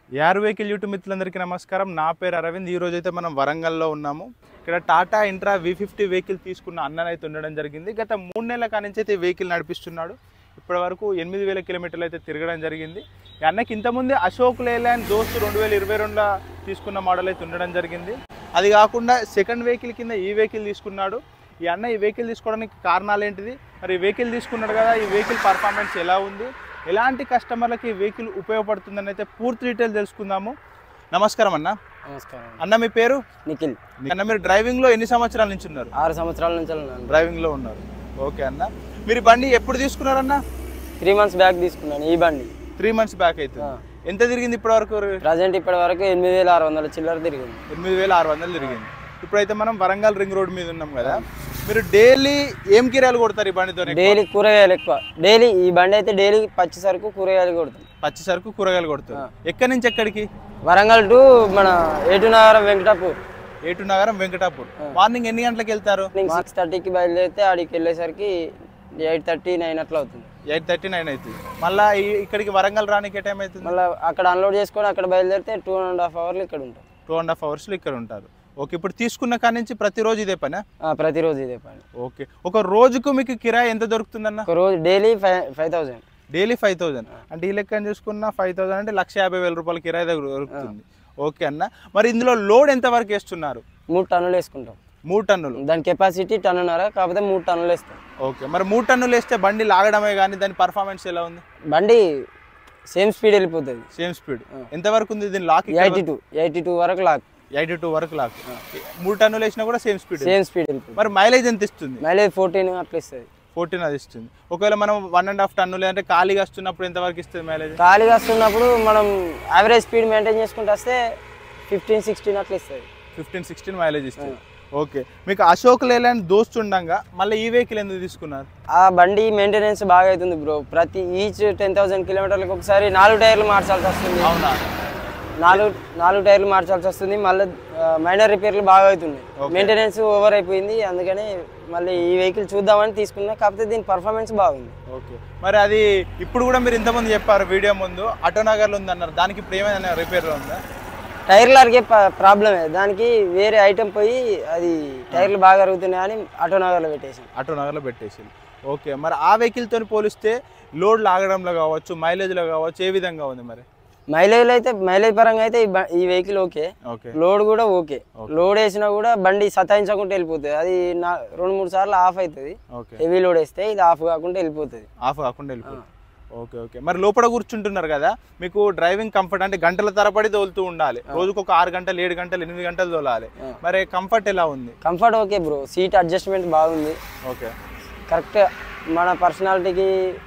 యార్ vehicle YouTube మిత్రులందరికీ నమస్కారం నా పేరు అరవింద్ ఈ రోజు అయితే మనం వరంగల్లో ఉన్నాము ఇక్కడ Tata Intra V fifty vehicle తీసుకున్న అన్ననైతే ఉండడం జరిగింది గత మూడు నెలల కానించి అయితే ఈ వెహికల్ నడిపిస్తున్నాడు ఇప్పటి వరకు ఎనిమిది వేల కిలోమీటర్లు అయితే తిరగడం జరిగింది ఈ అన్నకి ఇంతకుముందు అశోక్ లేలాండ్ దోస్త్ రెండు వేల ఇరవై రెండులో తీసుకున్న మోడల్ అయితే ఉండడం జరిగింది అది కాకుండా సెకండ్ వెహికల్ కింద ఈ వెహికల్ తీసుకున్నాడు ఈ అన్న ఈ వెహికల్ తీసుకోవడానికి కారణాలు ఏంటిది మరి ఈ వెహికల్ తీసుకున్నాడు కదా ఈ వెహికల్ పర్ఫార్మెన్స్ ఎలా ఉంది ఎలాంటి కస్టమర్లకి ఈ వెహికల్ ఉపయోగపడుతుందని అయితే పూర్తి డీటెయిల్ తెలుసుకుందాము నమస్కారం అన్న నమస్కారం అన్న మీ పేరు నిఖిల్ అన్న మీరు డ్రైవింగ్లో ఎన్ని సంవత్సరాల నుంచి ఉన్నారు ఆరు సంవత్సరాల నుంచి ఉన్నాను డ్రైవింగ్లో ఉన్నారు ఓకే అన్న మీరు ఈ బండి ఎప్పుడు తీసుకున్నారన్న త్రీ మంత్స్ బ్యాక్ తీసుకున్నాను ఈ బండి త్రీ మంత్స్ బ్యాక్ అవుతుంది ఆ. ఎంత తిరిగింది ఇప్పటి వరకు ప్రజెంట్ ఇప్పటి వరకు ఎనిమిది వేల ఆరు వందల చిల్లర తిరిగింది ఎనిమిది వేల ఆరు వందలు తిరిగింది ఇప్పుడైతే మనం వరంగల్ రింగ్ రోడ్ మీద ఉన్నాం కదా మీరు డైలీ ఏం కిరాలు కొడతారు ఈ బండితో డైలీ కూరగాయలు ఎక్కువ డైలీ ఈ బండి అయితే డైలీ పచ్చి సరుకు కూరగాయలు కొడుతుంది పచ్చి సరుకు కూరగాయలు కొడతారు ఎక్కడి నుంచి ఎక్కడికి వరంగల్ టు మన ఏటునగరం వెంకటాపూర్ ఏటు నగరం వెంకటాపూర్ మార్నింగ్ ఎన్ని గంటలకు వెళ్తారు సిక్స్ థర్టీకి బయలుదేరితే ఆడికి వెళ్ళేసరికి ఎయిట్ థర్టీ నైన్ అట్లా అవుతుంది ఎయిట్ థర్టీ నైన్ అవుతుంది మళ్ళీ ఇక్కడికి వరంగల్ రానికి ఏ టైం అవుతుంది మళ్ళీ అక్కడ అన్లోడ్ చేసుకొని అక్కడ బయలుదేరితే టూ అండ్ హాఫ్ అవర్లు ఇక్కడ ఉంటాం టూ అండ్ హాఫ్ అవర్స్లో ఇక్కడ ఉంటారు ఓకే ఇప్పుడు తీసుకున్న కాడి నుంచి ప్రతిరోజు ఇదే పనా ఆ, ప్రతిరోజు ఇదే పని ఓకే ఒక రోజుకు మీకు కిరాయి ఎంత దొరుకుతుందన్న ఒక రోజు daily five five thousand daily five thousand అంటే ఈ లెక్కన చూసుకున్న ఫైవ్ థౌసండ్ అంటే లక్ష యాభై వేల రూపాయల కిరాయి దగ్గర దొరుకుతుంది ఓకే అన్న మరి ఇందులో లోడ్ ఎంత వరకు వేస్తున్నారు మూడు టన్నులు వేసుకుంటాం మూడు టన్నులు దాని కెపాసిటీ టన్నున్నర కాకపోతే మూడు టన్నులు వేస్తాం ఓకే మరి మూడు టన్నులు వేస్తే బండి లాగడమే కానీ దాని పర్ఫార్మెన్స్ ఎలా ఉంది బండి సేమ్ స్పీడ్ వెళ్ళిపోతుంది సేమ్ స్పీడ్ ఎంత వరకు ఉంది దీని lock eighty two eighty two వరకు లాక్ ఎయిటీ టూ వరకు లాక్ మూడు టన్నులు వేసినా కూడా సేమ్ స్పీడ్ సేమ్ స్పీడ్ వెళ్ళిపోతుంది మరి మైలేజ్ ఎంత ఇస్తుంది మైలేజ్ ఫోర్టీన్ అట్లా ఇస్తుంది ఫోర్టీన్ అది ఇస్తుంది ఒకవేళ మనం వన్ అండ్ హాఫ్ టన్నులు అంటే ఖాళీగా వస్తున్నప్పుడు ఎంత వరకు ఇస్తుంది మైలేజ్ ఖాళీగా వస్తున్నప్పుడు మనం యావరేజ్ స్పీడ్ మెయింటైన్ చేసుకుంటూ వస్తే ఫిఫ్టీన్ సిక్స్టీన్ అట్లా ఇస్తుంది ఫిఫ్టీన్ సిక్స్టీన్ మైలేజ్ ఇస్తుంది ఓకే మీకు అశోక్ లేలాండ్ దోస్త్ ఉండగా మళ్ళీ ఈ వెహికల్ ఎందుకు తీసుకున్నారు ఆ బండి మెయింటెనెన్స్ బాగా అవుతుంది బ్రో ప్రతి ఈచ్ టెన్ థౌసండ్ కిలోమీటర్లకు ఒకసారి నాలుగు టైర్లు మార్చాల్సి వస్తుంది అవునా నాలుగు నాలుగు టైర్లు మార్చాల్సి వస్తుంది మళ్ళీ మైనర్ రిపేర్లు బాగా అవుతున్నాయి మెయింటెనెన్స్ ఓవర్ అయిపోయింది అందుకని మళ్ళీ ఈ వెహికల్ చూద్దామని తీసుకున్నా కాకపోతే దీని పర్ఫార్మెన్స్ బాగుంది ఓకే మరి అది ఇప్పుడు కూడా మీరు ఇంతమంది చెప్పారు వీడియో ముందు ఆటోనగర్లో ఉంది అన్నారు దానికి ఇప్పుడు ఏమైనా రిపేర్లో ఉందా టైర్లు అరిగే ప్రాబ్లమే దానికి వేరే ఐటెం పోయి అది టైర్లు బాగా అరుగుతున్నాయి అని ఆటోనగర్లో పెట్టేసాం ఆటోనగర్లో పెట్టేసి ఓకే మరి ఆ వెహికల్తో పోలిస్తే లోడ్ లాగడంలో కావచ్చు మైలేజ్లో కావచ్చు ఏ విధంగా ఉంది మరి మైలేజ్ అయితే మైలేజ్ పరంగా అయితే ఈ బ- ఈ వెహికల్ ఓకే ఓకే లోడ్ కూడా ఓకే లోడ్ వేసినా కూడా బండి సతాయించకుండా వెళ్ళిపోతుంది అది నా రెండు మూడు సార్లు ఆఫ్ అవుతుంది ఓకే హెవీ లోడ్ వేస్తే ఇది ఆఫ్ కాకుండా వెళ్ళిపోతుంది ఆఫ్ కాకుండా వెళ్ళిపోతుంది ఓకే ఓకే మరి లోపల కూర్చుంటున్నారు కదా మీకు డ్రైవింగ్ కంఫర్ట్ అంటే గంటల తరబడి తోలుతూ ఉండాలి రోజుకు ఒక ఆరు గంటలు ఏడు గంటలు ఎనిమిది గంటలు తోలాలి మరి కంఫర్ట్ ఎలా ఉంది comfort okay bro seat adjustment బాగుంది ఓకే కరెక్ట్ మన పర్సనాలిటీకి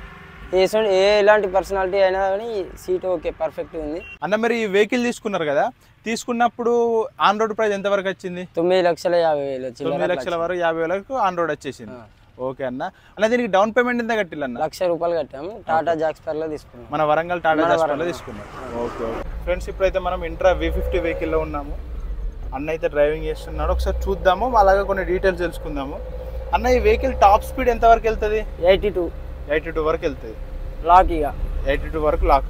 ఏ సౌండ్ ఏ ఎలాంటి పర్సనాలిటీ అయినా కానీ సీట్ ఓకే పర్ఫెక్ట్ ఉంది అన్న మరి ఈ వెహికల్ తీసుకున్నారు కదా తీసుకున్నప్పుడు ఆన్ రోడ్ ప్రైస్ ఎంత వరకు వచ్చింది తొమ్మిది లక్షల యాభై వేలు చిల్లర తొమ్మిది లక్షల వరకు యాభై వేలకు ఆన్ రోడ్ వచ్చేసింది ఓకే అన్న అన్న దీనికి డౌన్ పేమెంట్ ఎంత కట్టిల్లన్న లక్ష రూపాయలు కట్టాము టాటా జాక్స్పర్లో తీసుకున్నాం మన వరంగల్ టాటా జాస్పర్లో తీసుకున్నాం ఓకే ఓకే ఫ్రెండ్స్ ఇప్పుడైతే మనం ఇంట్రా వి ఫిఫ్టీ వెహికల్లో ఉన్నాము అన్న అయితే డ్రైవింగ్ చేస్తున్నాడు ఒకసారి చూద్దాము అలాగే కొన్ని డీటెయిల్స్ తెలుసుకుందాము అన్న ఈ వెహికల్ టాప్ స్పీడ్ ఎంత వరకు వెళ్తుంది ఎయిటీ టూ ఎయిటీ టూ వరకు వెళ్తుంది లాక్ ఇక ఎయిటీ టూ వరకు లాక్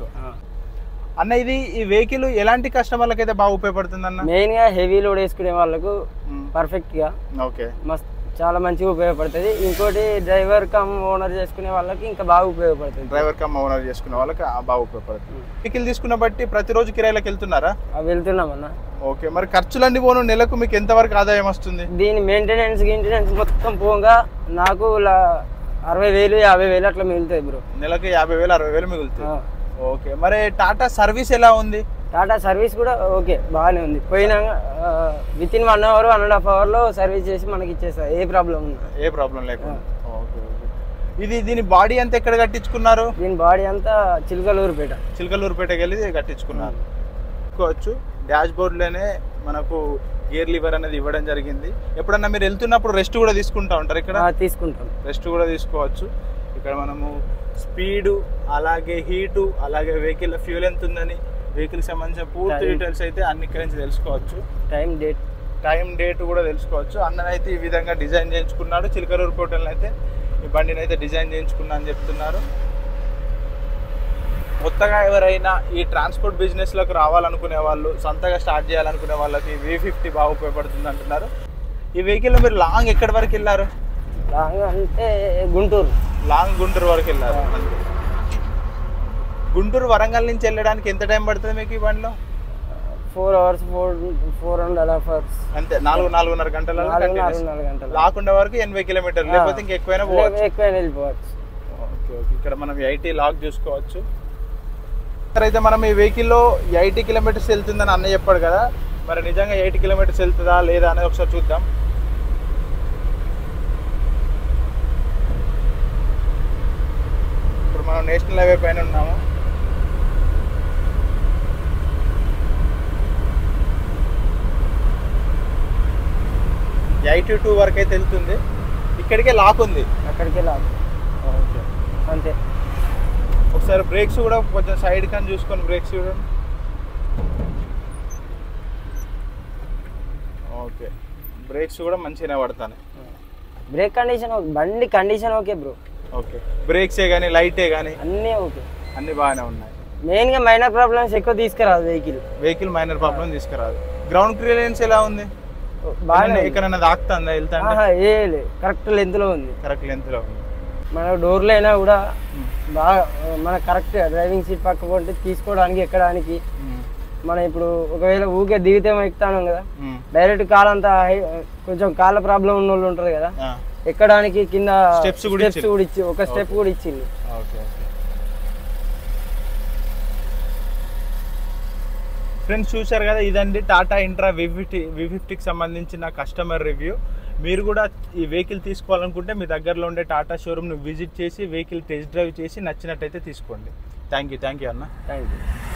అన్న ఇది ఈ వెహికల్ ఎలాంటి కస్టమర్లకు అయితే బాగా ఉపయోగపడుతుంది అన్న మెయిన్గా హెవీ లోడ్ వేసుకునే వాళ్ళకు మ్మ్. పర్ఫెక్ట్గా ఓకే మస్త్ చాలా మంచిగా ఉపయోగపడుతుంది ఇంకోటి డ్రైవర్ కమ్ ఓనర్ చేసుకునే వాళ్ళకి ఇంకా బాగా ఉపయోగపడుతుంది డ్రైవర్ కమ్ ఓనర్ చేసుకునే వాళ్ళకి ఆ బాగా ఉపయోగపడుతుంది వెహికల్ తీసుకున్న బట్టి ప్రతిరోజు కిరాయిలకు వెళ్తున్నారా అవి వెళ్తున్నామన్న ఓకే మరి ఖర్చులన్నీ పోను నెలకు మీకు ఎంతవరకు ఆదాయం వస్తుంది దీని మెయింటెనెన్స్ గియింటెనెన్స్ మొత్తం పోగా నాకు లా- అరవై వేలు యాభై వేలు అట్లా మిగులుతాయి బ్రో నెలకు యాభై వేలు అరవై వేలు మిగులుతుంది ఓకే మరి టాటా సర్వీస్ ఎలా ఉంది టాటా సర్వీస్ కూడా ఓకే బాగానే ఉంది పోయినా within one hour one and half అవర్లో సర్వీస్ చేసి మనకి ఇచ్చేస్తారు ఏ ప్రాబ్లం ఉన్నా ఏ ప్రాబ్లం లేకుండా ఓకే ఓకే ఇది దీని బాడీ అంతా ఎక్కడ కట్టించుకున్నారు దీని బాడీ అంతా చిలుకలూరుపేట చిలకలూరుపేటకి వెళ్ళి కట్టించుకున్నారు చూసుకోవచ్చు డాష్ బోర్డ్లోనే మనకు గేర్ లివర్ అనేది ఇవ్వడం జరిగింది ఎప్పుడన్నా మీరు వెళ్తున్నప్పుడు రెస్ట్ కూడా తీసుకుంటా ఉంటారు ఇక్కడ ఆ, తీసుకుంటాం రెస్ట్ కూడా తీసుకోవచ్చు ఇక్కడ మనము స్పీడు అలాగే హీటు అలాగే వెహికల్ ఫ్యూల్ ఎంత ఉందని వెహికల్ సంబంధించిన పూర్తి Time. డీటెయిల్స్ అయితే అన్ని ఇక్కడ నుంచి తెలుసుకోవచ్చు టైం డేట్ టైం డేట్ కూడా తెలుసుకోవచ్చు అన్ననైతే ఈ విధంగా డిజైన్ చేయించుకున్నాడు చిలకలూరు కోటలను అయితే ఈ బండిని అయితే డిజైన్ చేయించుకున్నా అని చెప్తున్నారు కొత్తగా ఎవరైనా ఈ ట్రాన్స్పోర్ట్ బిజినెస్లోకి రావాలనుకునే వాళ్ళు సొంతగా స్టార్ట్ చేయాలనుకునే వాళ్ళకి వి ఫిఫ్టీ బాగా ఉపయోగపడుతుంది అంటున్నారు ఈ వెహికల్ మీరు లాంగ్ ఎక్కడి వరకు వెళ్ళారు లాంగ్ అంటే గుంటూరు లాంగ్ గుంటూరు వరకు వెళ్ళారు అంతే. గుంటూరు వరంగల్ నుంచి వెళ్ళడానికి ఎంత టైం పడుతుంది మీకు ఈ బండిలో four hours four four and half hours అంతే నాలుగు నాలుగున్నర గంటల నాలుగు నాలుగున్నర గంటలు లాకుండా వరకు ఎనభై కిలోమీటర్లు లేకపోతే ఇంకా ఎక్కువైనా పోవచ్చు ఎక్కువ వెళ్ళిపోవచ్చు ఓకే ఓకే ఇక్కడ మనం ఎయిటీ లాక్ చూసుకోవచ్చు అయితే మనం ఈ వెహికల్లో ఎయిటీ కిలోమీటర్స్ వెళ్తుందని అన్న చెప్పాడు కదా మరి నిజంగా ఎయిటీ కిలోమీటర్స్ వెళ్తుందా లేదా అనేది ఒకసారి చూద్దాం ఇప్పుడు మనం నేషనల్ హైవే పైన ఉన్నాము ఎయిటీ టూ వరకు అయితే వెళ్తుంది ఇక్కడికే లాక్ ఉంది అక్కడికి వెళ్ళాలి ఓకే అంతే ఒకసారి బ్రేక్స్ కూడా కొంచెం సైడ్ కని చూసుకొని బ్రేక్స్ చూడండి ఓకే బ్రేక్స్ కూడా మంచిగానే పడతాయి బ్రేక్ కండిషన్ ఓకే బండి కండిషన్ ఓకే బ్రో ఓకే బ్రేక్సే కానీ లైటే కానీ అన్నీ ఓకే అన్నీ బాగానే ఉన్నాయి మెయిన్గా మైనర్ ప్రాబ్లమ్స్ ఎక్కువ తీసుకురాదు వెహికల్ వెహికల్ మైనర్ ప్రాబ్లం తీసుకురాదు గ్రౌండ్ క్లియరెన్స్ ఎలా ఉంది బాగా ఎక్కడైనా దాక్తుందా వెళ్తా ఏ కరెక్ట్ లెంత్లో ఉంది కరెక్ట్ లెంత్లో ఉంది మన డోర్లో అయినా కూడా బాగా మన కరెక్ట్ డ్రైవింగ్ సీట్ పక్క పోతే తీసుకోవడానికి ఎక్కడానికి మ్మ్. మనం ఇప్పుడు ఒకవేళ ఊకే దిగితే ఎక్కుతాను కదా మ్మ్. డైరెక్ట్ కాలంతా హై- కొంచెం కాళ్ళ ప్రాబ్లం ఉన్న వాళ్ళు ఉంటారు కదా ఆ, ఎక్కడానికి కింద Steps కూడా స్టెప్స్ ఇచ్చిర్రు. కూడా ఇచ్చి ఒక స్టెప్ కూడా ఇచ్చింది ఓకే ఓకే ఫ్రెండ్స్ చూశారు కదా ఇదండి Tata Intra V fifty V ఫిఫ్టీకి సంబంధించిన కస్టమర్ రివ్యూ మీరు కూడా ఈ వెహికల్ తీసుకోవాలనుకుంటే మీ దగ్గరలో ఉండే టాటా షోరూమ్ను విజిట్ చేసి వెహికల్ టెస్ట్ డ్రైవ్ చేసి నచ్చినట్టయితే తీసుకోండి థ్యాంక్ యూ థ్యాంక్ యూ అన్న థ్యాంక్ యూ